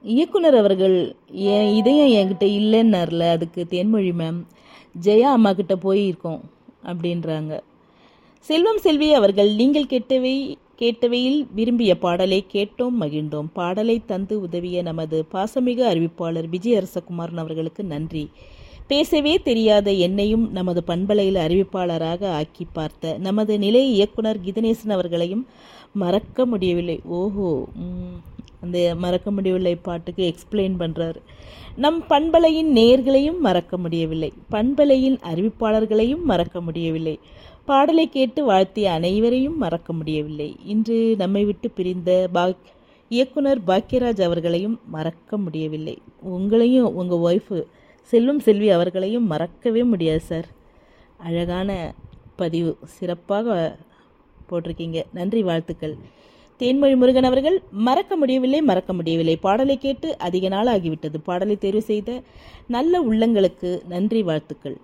இயக்குனர் அவர்கள் என் இதயம் என்கிட்ட இல்லைன்னார்ல அதுக்கு தேன்மொழி மேம் ஜெயா அம்மா கிட்ட போயிருக்கோம் அப்படின்றாங்க செல்வம் செல்வி அவர்கள் நீங்கள் கேட்டவை கேட்டவையில் விரும்பிய பாடலை கேட்டோம் மகிழ்ந்தோம் பாடலை தந்து உதவிய நமது பாசமிகு அறிவிப்பாளர் விஜய் அரசகுமாரன் அவர்களுக்கு நன்றி பேசவே தெரியாத என்னையும் நமது பண்பலையில் அறிவிப்பாளராக ஆக்கி பார்த்த நமது நிலைய இயக்குனர் கீதநேசன் அவர்களையும் மறக்க முடியவில்லை ஓஹோ ம், அந்த மறக்க முடியவில்லை பாட்டுக்கு எக்ஸ்பிளைன் பண்ணுறாரு நம் பண்பலையின் நேர்களையும் மறக்க முடியவில்லை பண்பலையின் அறிவிப்பாளர்களையும் மறக்க முடியவில்லை பாடலை கேட்டு வாழ்த்திய அனைவரையும் மறக்க முடியவில்லை இன்று நம்மை விட்டு பிரிந்த பாக் இயக்குனர் பாக்யராஜ் அவர்களையும் மறக்க முடியவில்லை உங்களையும் உங்கள் ஒய்ஃபு செல்வம் செல்வி அவர்களையும் மறக்கவே முடியாது சார் அழகான பதிவு சிறப்பாக போட்டிருக்கீங்க நன்றி வாழ்த்துக்கள் தேன்மொழி முருகன் அவர்கள் மறக்க முடியவில்லை மறக்க முடியவில்லை பாடலை கேட்டு அதிக நாள் ஆகிவிட்டது பாடலை தேர்வு செய்த நல்ல உள்ளங்களுக்கு நன்றி வாழ்த்துக்கள்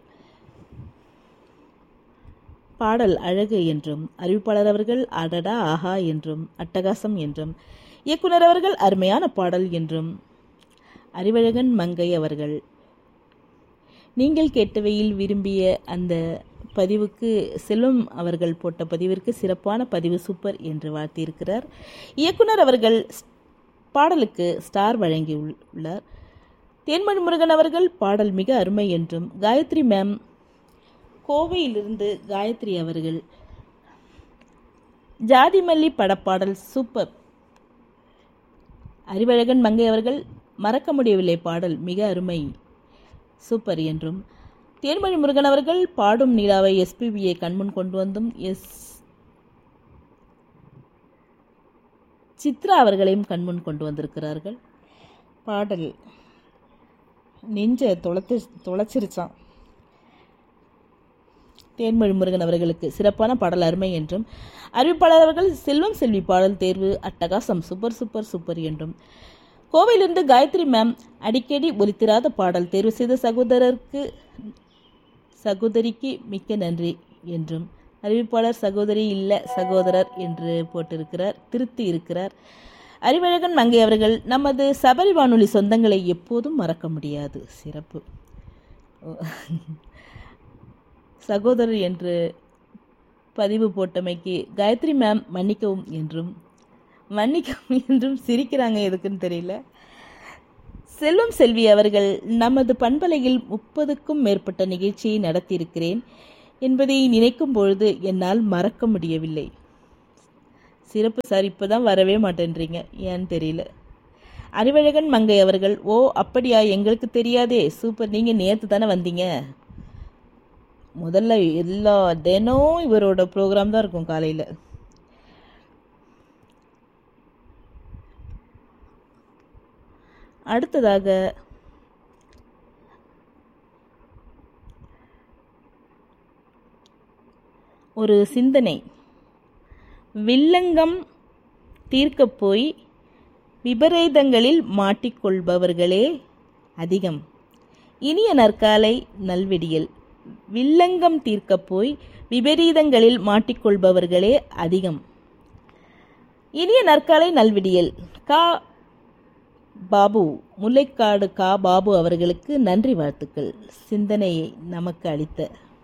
பாடல் அழகு என்றும் அறிவிப்பாளர் அவர்கள் அடடா ஆஹா என்றும் அட்டகாசம் என்றும் இயக்குனர் அவர்கள் அருமையான பாடல் என்றும் அறிவழகன் மங்கை அவர்கள் நீங்கள் கேட்டவையில் விரும்பிய அந்த பதிவுக்கு செல்வம் அவர்கள் போட்ட பதிவிற்கு சிறப்பான பதிவு சூப்பர் என்று வாழ்த்தியிருக்கிறார் இயக்குனர் அவர்கள் ஸ்- பாடலுக்கு ஸ்டார் வழங்கி உள்- உள்ளார் தேன்மொழி முருகன் அவர்கள் பாடல் மிக அருமை என்றும் காயத்ரி மேம் கோவையிலிருந்து காயத்ரி அவர்கள் ஜாதிமல்லி படப்பாடல் சூப்பர் அறிவழகன் மங்கை அவர்கள் மறக்க முடியவில்லை பாடல் மிக அருமை சூப்பர் என்றும் தேன்மொழி முருகன் அவர்கள் பாடும் நிலாவை எஸ்பிபியை கண்முன் கொண்டு வந்தும் எஸ் சித்ரா அவர்களையும் கண்முன் கொண்டு வந்திருக்கிறார்கள் பாடல் நெஞ்ச தொலைத்து தொலைச்சிருச்சான் தேன்மொழி முருகன் அவர்களுக்கு சிறப்பான பாடல் அருமை என்றும் அறிவிப்பாளர் அவர்கள் செல்வம் செல்வி பாடல் தேர்வு அட்டகாசம் சூப்பர் சூப்பர் சூப்பர் என்றும் கோவையிலிருந்து காயத்ரி மேம் அடிக்கடி ஒலித்திராத பாடல் தேர்வு செய்த சகோதரருக்கு சகோதரிக்கு மிக்க நன்றி என்றும் அறிவிப்பாளர் சகோதரி இல்ல சகோதரர் என்று போட்டிருக்கிறார் திருத்தி இருக்கிறார் அறிவழகன் மங்கை அவர்கள் நமது சபரி வானொலி சொந்தங்களை எப்போதும் மறக்க முடியாது சிறப்பு ஓ. சகோதரர் என்று பதிவு போட்டமைக்கு காயத்ரி மேம் மன்னிக்கவும் என்றும் மன்னிக்கவும் என்றும் சிரிக்கிறாங்க எதுக்குன்னு தெரியல செல்வம் செல்வி அவர்கள் நமது பண்பலையில் முப்பதுக்கும் மேற்பட்ட நிகழ்ச்சியை நடத்தியிருக்கிறேன் என்பதை நினைக்கும் பொழுது என்னால் மறக்க முடியவில்லை சிறப்பு சார் இப்போதான் வரவே மாட்டேன்றீங்க ஏன்னு தெரியல அறிவழகன் மங்கை அவர்கள் ஓ அப்படியா எங்களுக்கு தெரியாதே சூப்பர் நீங்கள் நேற்று தானே வந்தீங்க முதல்ல எல்லா தினம் இவரோட ப்ரோக்ராம் தான் இருக்கும் காலையில் அடுத்ததாக ஒரு சிந்தனை வில்லங்கம் தீர்க்கப் போய் விபரீதங்களில் மாட்டிக்கொள்பவர்களே அதிகம் இனிய நற்காலை நல்விடியல் வில்லங்கம் தீர்க்கப் போய் விபரீதங்களில் மாட்டிக்கொள்பவர்களே அதிகம் இனிய நற்காலை நல்விடியல் கா பாபு முல்லைக்காடு கா பாபு அவர்களுக்கு நன்றி வாழ்த்துக்கள் சிந்தனையை நமக்கு அளித்த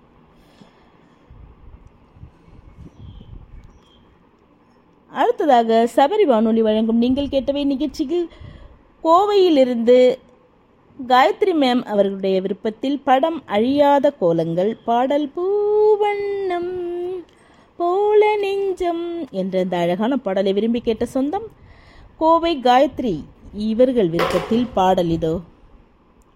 அடுத்ததாக சபரி வானொலி வழங்கும் நீங்கள் கேட்டவை நிகழ்ச்சிக்கு கோவையிலிருந்து காயத்ரி மேம் அவர்களுடைய விருப்பத்தில் படம் அழியாத கோலங்கள் பாடல் பூவண்ணம் போல நெஞ்சம் என்ற இந்த அழகான பாடலை விரும்பி கேட்ட சொந்தம் கோவை காயத்ரி இவர்கள் விருப்பத்தில் பாடல் இதோ